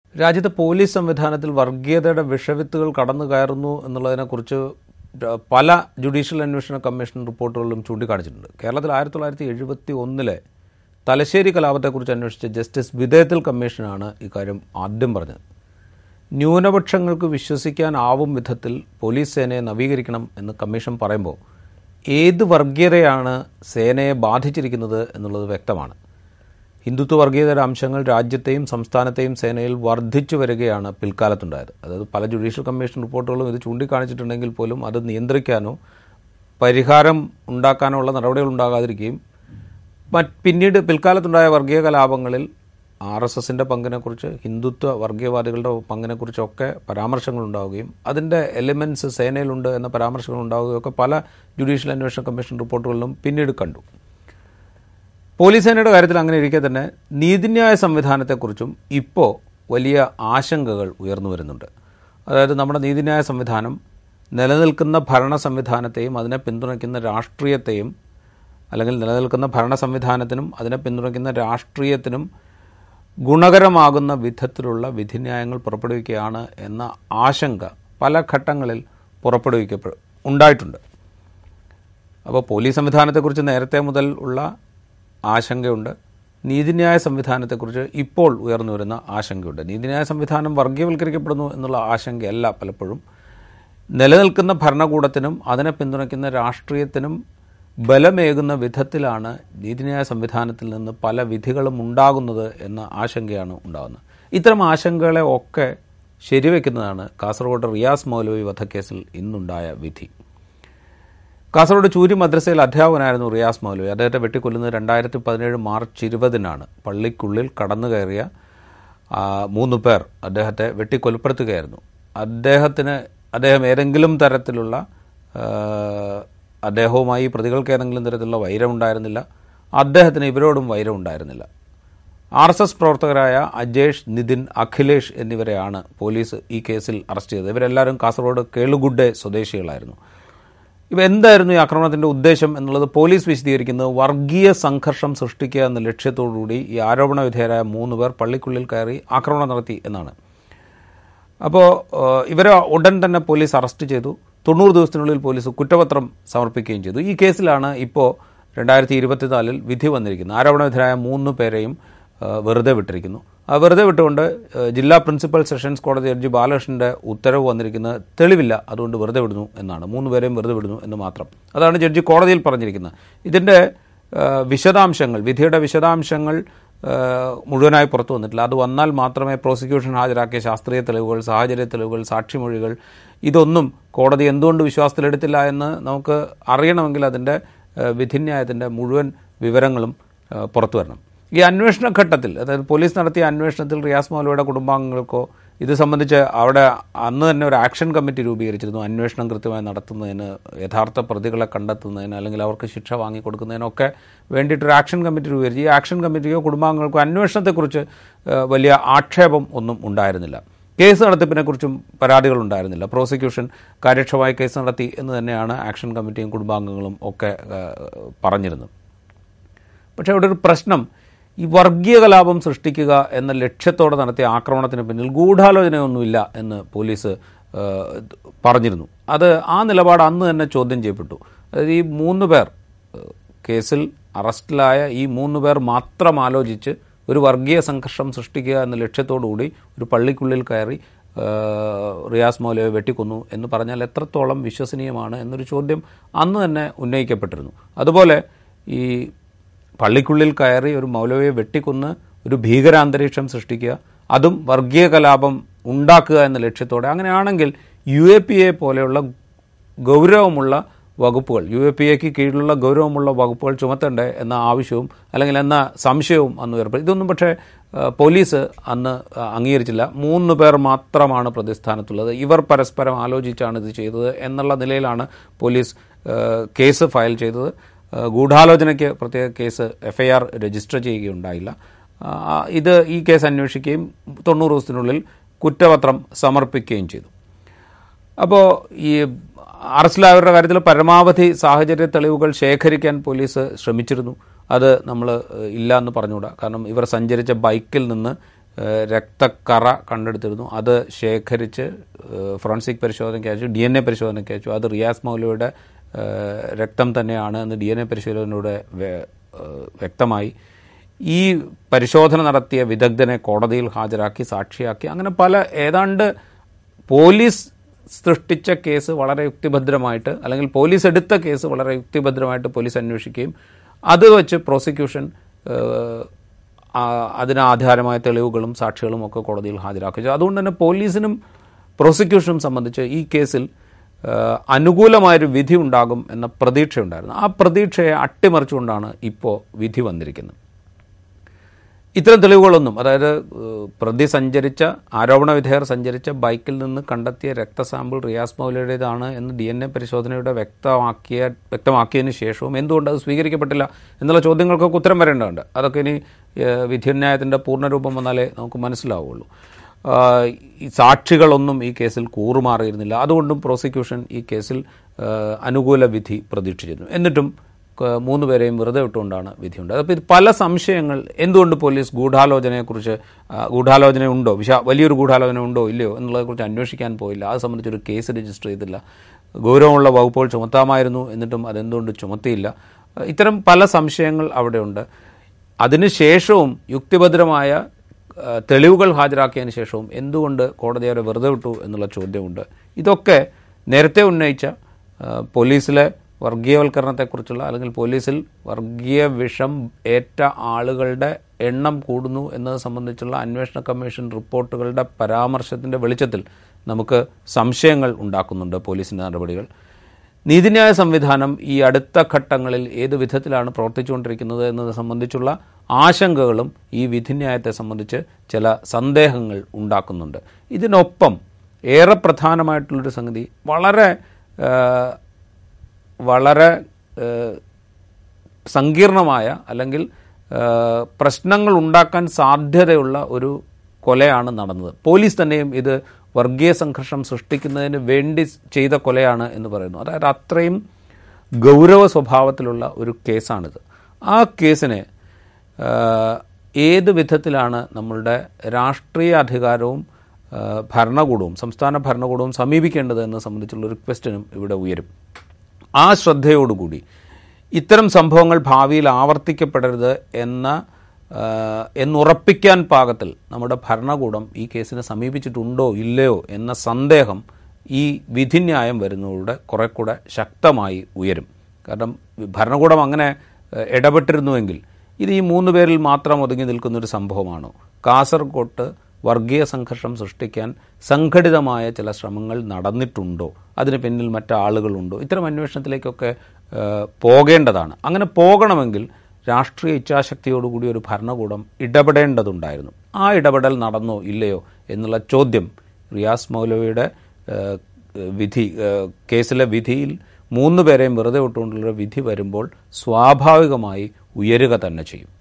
രാജ്യത്തെ പോലീസ് സംവിധാനത്തിൽ വർഗീയതയുടെ വിഷവിത്തുകൾ കടന്നു കയറുന്നു എന്നുള്ളതിനെക്കുറിച്ച് ര- പല ജുഡീഷ്യൽ അന്വേഷണ കമ്മീഷൻ റിപ്പോർട്ടുകളിലും ചൂണ്ടിക്കാണിച്ചിട്ടുണ്ട് കേരളത്തിൽ ആയിരത്തി തൊള്ളായിരത്തി എഴുപത്തി ഒന്നിലെ തലശ്ശേരി കലാപത്തെക്കുറിച്ച് അന്വേഷിച്ച ജസ്റ്റിസ് വിധേയത്തിൽ കമ്മീഷനാണ് ഇക്കാര്യം ആദ്യം പറഞ്ഞത് ന്യൂനപക്ഷങ്ങൾക്ക് വിശ്വസിക്കാനാവും വിധത്തിൽ പോലീസ് സേനയെ നവീകരിക്കണം എന്ന് കമ്മീഷൻ പറയുമ്പോൾ ഏത് വർഗീയതയാണ് സേനയെ ബാധിച്ചിരിക്കുന്നത് എന്നുള്ളത് വ്യക്തമാണ് ഹിന്ദുത്വ വർഗീയതയുടെ അംശങ്ങൾ രാജ്യത്തെയും സംസ്ഥാനത്തെയും സേനയിൽ വർദ്ധിച്ചു വരികയാണ് പിൽക്കാലത്തുണ്ടായത് അതായത് പല ജുഡീഷ്യൽ കമ്മീഷൻ റിപ്പോർട്ടുകളും ഇത് ചൂണ്ടിക്കാണിച്ചിട്ടുണ്ടെങ്കിൽ പോലും അത് നിയന്ത്രിക്കാനോ പരിഹാരം ഉണ്ടാക്കാനോ ഉള്ള നടപടികൾ ഉണ്ടാകാതിരിക്കുകയും മറ്റ് പിന്നീട് പിൽക്കാലത്തുണ്ടായ വർഗീയ കലാപങ്ങളിൽ ആർ എസ് എസിൻ്റെ പങ്കിനെക്കുറിച്ച് ഹിന്ദുത്വ വർഗീയവാദികളുടെ പങ്കിനെക്കുറിച്ചൊക്കെ പരാമർശങ്ങൾ ഉണ്ടാവുകയും അതിൻ്റെ എലിമെൻറ്റ്സ് സേനയിലുണ്ട് എന്ന പരാമർശങ്ങൾ ഉണ്ടാവുകയും ഒക്കെ പല ജുഡീഷ്യൽ അന്വേഷണ കമ്മീഷൻ റിപ്പോർട്ടുകളിലും പിന്നീട് കണ്ടു പോലീസ് സേനയുടെ കാര്യത്തിൽ അങ്ങനെ ഇരിക്കെ തന്നെ നീതിന്യായ സംവിധാനത്തെക്കുറിച്ചും ഇപ്പോൾ വലിയ ആശങ്കകൾ ഉയർന്നു വരുന്നുണ്ട് അതായത് നമ്മുടെ നീതിന്യായ സംവിധാനം നിലനിൽക്കുന്ന ഭരണ സംവിധാനത്തെയും അതിനെ പിന്തുണയ്ക്കുന്ന രാഷ്ട്രീയത്തെയും അല്ലെങ്കിൽ നിലനിൽക്കുന്ന ഭരണ സംവിധാനത്തിനും അതിനെ പിന്തുണയ്ക്കുന്ന രാഷ്ട്രീയത്തിനും ഗുണകരമാകുന്ന വിധത്തിലുള്ള വിധിന്യായങ്ങൾ പുറപ്പെടുവിക്കുകയാണ് എന്ന ആശങ്ക പല ഘട്ടങ്ങളിൽ പുറപ്പെടുവിക്കപ്പെ ഉണ്ടായിട്ടുണ്ട് അപ്പോൾ പോലീസ് സംവിധാനത്തെക്കുറിച്ച് നേരത്തെ മുതൽ ഉള്ള ആശങ്കയുണ്ട് നീതിന്യായ സംവിധാനത്തെക്കുറിച്ച് ഇപ്പോൾ ഉയർന്നു വരുന്ന ആശങ്കയുണ്ട് നീതിന്യായ സംവിധാനം വർഗീയവൽക്കരിക്കപ്പെടുന്നു എന്നുള്ള ആശങ്കയല്ല പലപ്പോഴും നിലനിൽക്കുന്ന ഭരണകൂടത്തിനും അതിനെ പിന്തുണയ്ക്കുന്ന രാഷ്ട്രീയത്തിനും ബലമേകുന്ന വിധത്തിലാണ് നീതിന്യായ സംവിധാനത്തിൽ നിന്ന് പല വിധികളും ഉണ്ടാകുന്നത് എന്ന ആശങ്കയാണ് ഉണ്ടാകുന്നത് ഇത്തരം ആശങ്കകളെ ഒക്കെ ശരിവെക്കുന്നതാണ് കാസർഗോഡ് റിയാസ് മൗലവി വധക്കേസിൽ ഇന്നുണ്ടായ വിധി കാസർഗോഡ് ചൂരി മദ്രസയിൽ അധ്യാപകനായിരുന്നു റിയാസ് മൗലവി അദ്ദേഹത്തെ വെട്ടിക്കൊല്ലുന്നത് രണ്ടായിരത്തി പതിനേഴ് മാർച്ച് ഇരുപതിനാണ് പള്ളിക്കുള്ളിൽ കടന്നു കയറിയ ആ, മൂന്ന് പേർ അദ്ദേഹത്തെ വെട്ടിക്കൊലപ്പെടുത്തുകയായിരുന്നു അദ്ദേഹത്തിന് അദ്ദേഹം ഏതെങ്കിലും തരത്തിലുള്ള ആ, അദ്ദേഹവുമായി ഈ പ്രതികൾക്ക് ഏതെങ്കിലും തരത്തിലുള്ള വൈരമുണ്ടായിരുന്നില്ല അദ്ദേഹത്തിന് ഇവരോടും വൈരമുണ്ടായിരുന്നില്ല ആർ എസ് എസ് പ്രവർത്തകരായ അജേഷ് നിതിൻ അഖിലേഷ് എന്നിവരെയാണ് പോലീസ് ഈ കേസിൽ അറസ്റ്റ് ചെയ്തത് ഇവരെല്ലാവരും കാസർഗോഡ് കേളുഗുഡെ സ്വദേശികളായിരുന്നു ഇവ എന്തായിരുന്നു ഈ ആക്രമണത്തിന്റെ ഉദ്ദേശം എന്നുള്ളത് പോലീസ് വിശദീകരിക്കുന്നത് വർഗീയ സംഘർഷം സൃഷ്ടിക്കുക എന്ന ലക്ഷ്യത്തോടുകൂടി ഈ ആരോപണ വിധേയരായ മൂന്ന് പേർ പള്ളിക്കുള്ളിൽ കയറി ആക്രമണം നടത്തി എന്നാണ് അപ്പോൾ ഇവരെ ഉടൻ തന്നെ പോലീസ് അറസ്റ്റ് ചെയ്തു തൊണ്ണൂറ് ദിവസത്തിനുള്ളിൽ പോലീസ് കുറ്റപത്രം സമർപ്പിക്കുകയും ചെയ്തു ഈ കേസിലാണ് ഇപ്പോൾ രണ്ടായിരത്തി ഇരുപത്തിനാലിൽ വിധി വന്നിരിക്കുന്നത് ആരോപണവിധേയരായ മൂന്ന് പേരെയും ആ, വെറുതെ വിട്ടിരിക്കുന്നു ആ വെറുതെ വിട്ടുകൊണ്ട് ആ, ജില്ലാ പ്രിൻസിപ്പൽ സെഷൻസ് കോടതി ജഡ്ജി ബാലകൃഷ്ണന്റെ ഉത്തരവ് വന്നിരിക്കുന്നത് തെളിവില്ല അതുകൊണ്ട് വെറുതെ വിടുന്നു എന്നാണ് മൂന്ന് പേരെയും വെറുതെ വിടുന്നു എന്ന് മാത്രം അതാണ് ജഡ്ജി കോടതിയിൽ പറഞ്ഞിരിക്കുന്നത് ഇതിന്റെ ആ, വിശദാംശങ്ങൾ വിധിയുടെ വിശദാംശങ്ങൾ ആ, മുഴുവനായി പുറത്തു വന്നിട്ടില്ല അത് വന്നാൽ മാത്രമേ പ്രോസിക്യൂഷൻ ഹാജരാക്കിയ ശാസ്ത്രീയ തെളിവുകൾ സാഹചര്യ തെളിവുകൾ സാക്ഷിമൊഴികൾ ഇതൊന്നും കോടതി എന്തുകൊണ്ട് വിശ്വാസത്തിലെടുത്തില്ല എന്ന് നമുക്ക് അറിയണമെങ്കിൽ അതിൻ്റെ ആ, വിധിന്യായത്തിൻ്റെ മുഴുവൻ വിവരങ്ങളും ആ, പുറത്തു വരണം ഈ അന്വേഷണ ഘട്ടത്തിൽ അതായത് പോലീസ് നടത്തിയ അന്വേഷണത്തിൽ റിയാസ് മൗലയുടെ കുടുംബാംഗങ്ങൾക്കോ ഇത് സംബന്ധിച്ച് അവിടെ അന്ന് തന്നെ ഒരു ആക്ഷൻ കമ്മിറ്റി രൂപീകരിച്ചിരുന്നു അന്വേഷണം കൃത്യമായി നടത്തുന്നതിന് യഥാർത്ഥ പ്രതികളെ കണ്ടെത്തുന്നതിന് അല്ലെങ്കിൽ അവർക്ക് ശിക്ഷ വാങ്ങിക്കൊടുക്കുന്നതിനൊക്കെ വേണ്ടിയിട്ടൊരു ആക്ഷൻ കമ്മിറ്റി രൂപീകരിച്ചു ഈ ആക്ഷൻ കമ്മിറ്റിക്കോ കുടുംബാംഗങ്ങൾക്കോ അന്വേഷണത്തെക്കുറിച്ച് ഏഹ്, വലിയ ആക്ഷേപം ഒന്നും ഉണ്ടായിരുന്നില്ല കേസ് നടത്തിപ്പിനെക്കുറിച്ചും പരാതികൾ ഉണ്ടായിരുന്നില്ല പ്രോസിക്യൂഷൻ കാര്യക്ഷമമായി കേസ് നടത്തി എന്ന് തന്നെയാണ് ആക്ഷൻ കമ്മിറ്റിയും കുടുംബാംഗങ്ങളും ഒക്കെ ഏഹ്, പറഞ്ഞിരുന്നത് പക്ഷേ അവിടെ ഒരു പ്രശ്നം ഈ വർഗീയ കലാപം സൃഷ്ടിക്കുക എന്ന ലക്ഷ്യത്തോടെ നടത്തിയ ആക്രമണത്തിന് പിന്നിൽ ഗൂഢാലോചനയൊന്നുമില്ല എന്ന് പോലീസ് ആ, പറഞ്ഞിരുന്നു അത് ആ നിലപാട് അന്ന് തന്നെ ചോദ്യം ചെയ്യപ്പെട്ടു അതായത് ഈ മൂന്ന് പേർ ആ, കേസിൽ അറസ്റ്റിലായ ഈ മൂന്ന് പേർ മാത്രം ആലോചിച്ച് ഒരു വർഗീയ സംഘർഷം സൃഷ്ടിക്കുക എന്ന ലക്ഷ്യത്തോടുകൂടി ഒരു പള്ളിക്കുള്ളിൽ കയറി ആ, റിയാസ് മൗലവെ വെട്ടിക്കൊന്നു എന്ന് പറഞ്ഞാൽ എത്രത്തോളം വിശ്വസനീയമാണ് എന്നൊരു ചോദ്യം അന്ന് തന്നെ ഉന്നയിക്കപ്പെട്ടിരുന്നു അതുപോലെ ഈ പള്ളിക്കുള്ളിൽ കയറി ഒരു മൗലവിയെ വെട്ടിക്കൊന്ന് ഒരു ഭീകരാന്തരീക്ഷം സൃഷ്ടിക്കുക അതും വർഗീയ കലാപം ഉണ്ടാക്കുക എന്ന ലക്ഷ്യത്തോടെ അങ്ങനെയാണെങ്കിൽ യു എ പി എ പോലെയുള്ള ഗൗരവമുള്ള വകുപ്പുകൾ യു എ പി എക്ക് കീഴിലുള്ള ഗൗരവമുള്ള വകുപ്പുകൾ ചുമത്തണ്ടേ എന്ന ആവശ്യവും അല്ലെങ്കിൽ എന്ന സംശയവും അന്ന് ഉയർപ്പെടും ഇതൊന്നും പക്ഷേ ആ, പോലീസ് അന്ന് ആ, അംഗീകരിച്ചില്ല മൂന്ന് പേർ മാത്രമാണ് പ്രതിസ്ഥാനത്തുള്ളത് ഇവർ പരസ്പരം ആലോചിച്ചാണ് ഇത് ചെയ്തത് എന്നുള്ള നിലയിലാണ് പോലീസ് ആ, കേസ് ഫയൽ ചെയ്തത് ആ, ഗൂഢാലോചനയ്ക്ക് പ്രത്യേക കേസ് എഫ്ഐആർ രജിസ്റ്റർ ചെയ്യുകയുണ്ടായില്ല ആ, ഇത് ഈ കേസ് അന്വേഷിക്കുകയും തൊണ്ണൂറ് ദിവസത്തിനുള്ളിൽ കുറ്റപത്രം സമർപ്പിക്കുകയും ചെയ്തു അപ്പോൾ ഈ അറസ്റ്റിലായവരുടെ കാര്യത്തിൽ പരമാവധി സാഹചര്യ തെളിവുകൾ ശേഖരിക്കാൻ പോലീസ് ശ്രമിച്ചിരുന്നു അത് നമ്മൾ ഇല്ല എന്ന് പറഞ്ഞുകൂടാ കാരണം ഇവർ സഞ്ചരിച്ച ബൈക്കിൽ നിന്ന് ഏഹ് രക്തക്കറ കണ്ടെടുത്തിരുന്നു അത് ശേഖരിച്ച് ഏഹ് ഫോറൻസിക് പരിശോധനയ്ക്ക് അയച്ചു ഡി എൻ എ പരിശോധനയ്ക്ക് അയച്ചു അത് റിയാസ് മൗലയുടെ ഏഹ് രക്തം തന്നെയാണ് എന്ന് ഡി എൻ എ പരിശോധനയിലൂടെ വെ- ഏഹ് വ്യക്തമായി ഈ പരിശോധന നടത്തിയ വിദഗ്ധനെ കോടതിയിൽ ഹാജരാക്കി സാക്ഷിയാക്കി അങ്ങനെ പല ഏതാണ്ട് പോലീസ് സൃഷ്ടിച്ച കേസ് വളരെ യുക്തിഭദ്രമായിട്ട് അല്ലെങ്കിൽ പോലീസ് എടുത്ത കേസ് വളരെ യുക്തിഭദ്രമായിട്ട് പോലീസ് അന്വേഷിക്കുകയും അത് വെച്ച് പ്രോസിക്യൂഷൻ ഏഹ്, ആ, അതിന് ആധാരമായ തെളിവുകളും സാക്ഷികളും ഒക്കെ കോടതിയിൽ ഹാജരാക്കി അതുകൊണ്ട് തന്നെ പോലീസിനും പ്രോസിക്യൂഷനും സംബന്ധിച്ച് ഈ കേസിൽ ഏഹ്, അനുകൂലമായൊരു വിധി ഉണ്ടാകും എന്ന പ്രതീക്ഷയുണ്ടായിരുന്നു ആ പ്രതീക്ഷയെ അട്ടിമറിച്ചുകൊണ്ടാണ് ഇപ്പോൾ വിധി വന്നിരിക്കുന്നത് ഇത്തരം തെളിവുകളൊന്നും അതായത് ഏഹ്, പ്രതി സഞ്ചരിച്ച ആരോപണ വിധേയർ സഞ്ചരിച്ച ബൈക്കിൽ നിന്ന് കണ്ടെത്തിയ രക്തസാമ്പിൾ റിയാസ് മൗലയുടേതാണ് എന്ന് ഡി എൻ എ പരിശോധനയുടെ വ്യക്തമാക്കിയ വ്യക്തമാക്കിയതിന് ശേഷവും എന്തുകൊണ്ട് അത് സ്വീകരിക്കപ്പെട്ടില്ല എന്നുള്ള ചോദ്യങ്ങൾക്കൊക്കെ ഉത്തരം വരേണ്ടതുണ്ട് അതൊക്കെ ഇനി ഏഹ്, വിധിന്യായത്തിൻ്റെ പൂർണ്ണരൂപം വന്നാലേ നമുക്ക് മനസ്സിലാവുള്ളൂ ആഹ്, ഈ സാക്ഷികളൊന്നും ഈ കേസിൽ കൂറുമാറിയിരുന്നില്ല അതുകൊണ്ടും പ്രോസിക്യൂഷൻ ഈ കേസിൽ ഏഹ്, അനുകൂല വിധി പ്രതീക്ഷിച്ചിരുന്നു എന്നിട്ടും ക- മൂന്ന് പേരെയും വെറുതെ വിട്ടുകൊണ്ടാണ് വിധിയുണ്ടായത് അപ്പോൾ ഇത് പല സംശയങ്ങൾ എന്തുകൊണ്ട് പോലീസ് ഗൂഢാലോചനയെക്കുറിച്ച് ആ, ഗൂഢാലോചന ഉണ്ടോ വിശാ വലിയൊരു ഗൂഢാലോചന ഉണ്ടോ ഇല്ലയോ എന്നുള്ളതിനെക്കുറിച്ച് അന്വേഷിക്കാൻ പോയില്ല അത് സംബന്ധിച്ചൊരു കേസ് രജിസ്റ്റർ ചെയ്തില്ല ഗൗരവമുള്ള വകുപ്പുകൾ ചുമത്താമായിരുന്നു എന്നിട്ടും അതെന്തുകൊണ്ട് ചുമത്തിയില്ല ആ, ഇത്തരം പല സംശയങ്ങൾ അവിടെയുണ്ട് അതിനുശേഷവും യുക്തിഭദ്രമായ ആ, തെളിവുകൾ ഹാജരാക്കിയതിന് ശേഷവും എന്തുകൊണ്ട് കോടതി അവരെ വെറുതെ വിട്ടു എന്നുള്ള ചോദ്യമുണ്ട് ഇതൊക്കെ നേരത്തെ ഉന്നയിച്ച ആ, പോലീസിലെ വർഗീയവൽക്കരണത്തെക്കുറിച്ചുള്ള അല്ലെങ്കിൽ പോലീസിൽ വർഗീയ വിഷം ഏറ്റ ആളുകളുടെ എണ്ണം കൂടുന്നു എന്നത് സംബന്ധിച്ചുള്ള അന്വേഷണ കമ്മീഷൻ റിപ്പോർട്ടുകളുടെ പരാമർശത്തിൻ്റെ വെളിച്ചത്തിൽ നമുക്ക് സംശയങ്ങൾ ഉണ്ടാക്കുന്നുണ്ട് പോലീസിൻ്റെ നടപടികൾ നീതിന്യായ സംവിധാനം ഈ അടുത്ത ഘട്ടങ്ങളിൽ ഏത് വിധത്തിലാണ് പ്രവർത്തിച്ചുകൊണ്ടിരിക്കുന്നത് എന്നത് സംബന്ധിച്ചുള്ള ആശങ്കകളും ഈ വിധിന്യായത്തെ സംബന്ധിച്ച് ചില സന്ദേഹങ്ങൾ ഉണ്ടാക്കുന്നുണ്ട് ഇതിനൊപ്പം ഏറെ പ്രധാനമായിട്ടുള്ളൊരു സംഗതി വളരെ ആ, വളരെ ആ, സങ്കീർണമായ അല്ലെങ്കിൽ ആ, പ്രശ്നങ്ങൾ ഉണ്ടാക്കാൻ സാധ്യതയുള്ള ഒരു കൊലയാണ് നടന്നത് പോലീസ് തന്നെയും ഇത് വർഗീയ സംഘർഷം സൃഷ്ടിക്കുന്നതിന് വേണ്ടി ചെയ്ത കൊലയാണ് എന്ന് പറയുന്നു അതായത് അത്രയും ഗൗരവ സ്വഭാവത്തിലുള്ള ഒരു കേസാണിത് ആ കേസിനെ ആ, ഏത് വിധത്തിലാണ് നമ്മളുടെ രാഷ്ട്രീയ അധികാരവും ആ, ഭരണകൂടവും സംസ്ഥാന ഭരണകൂടവും സമീപിക്കേണ്ടത് എന്നത് സംബന്ധിച്ചുള്ള ഒരു ക്വസ്റ്റ്യനും ഇവിടെ ഉയരും ആ ശ്രദ്ധയോടുകൂടി ഇത്തരം സംഭവങ്ങൾ ഭാവിയിൽ ആവർത്തിക്കപ്പെടരുത് എന്ന ആ, എന്നുറപ്പിക്കാൻ പാകത്തിൽ നമ്മുടെ ഭരണകൂടം ഈ കേസിനെ സമീപിച്ചിട്ടുണ്ടോ ഇല്ലയോ എന്ന സന്ദേഹം ഈ വിധിന്യായം വരുന്നതിലൂടെ കുറെ കൂടെ ശക്തമായി ഉയരും കാരണം ഭരണകൂടം അങ്ങനെ ഏഹ്, ഇടപെട്ടിരുന്നുവെങ്കിൽ ഇത് ഈ മൂന്ന് പേരിൽ മാത്രം ഒതുങ്ങി നിൽക്കുന്ന ഒരു സംഭവമാണോ കാസർകോട്ട് വർഗീയ സംഘർഷം സൃഷ്ടിക്കാൻ സംഘടിതമായ ചില ശ്രമങ്ങൾ നടന്നിട്ടുണ്ടോ അതിന് പിന്നിൽ മറ്റാളുകളുണ്ടോ ഇത്തരം അന്വേഷണത്തിലേക്കൊക്കെ ഏഹ്, പോകേണ്ടതാണ് അങ്ങനെ പോകണമെങ്കിൽ രാഷ്ട്രീയ ഇച്ഛാശക്തിയോടുകൂടി ഒരു ഭരണകൂടം ഇടപെടേണ്ടതുണ്ടായിരുന്നു ആ ഇടപെടൽ നടന്നോ ഇല്ലയോ എന്നുള്ള ചോദ്യം റിയാസ് മൗലവിയുടെ ഏഹ്, വിധി ഏഹ്, കേസിലെ വിധിയിൽ മൂന്ന് പേരെയും വെറുതെ വിട്ടുകൊണ്ടുള്ള വിധി വരുമ്പോൾ സ്വാഭാവികമായി ഉയരുക തന്നെ ചെയ്യും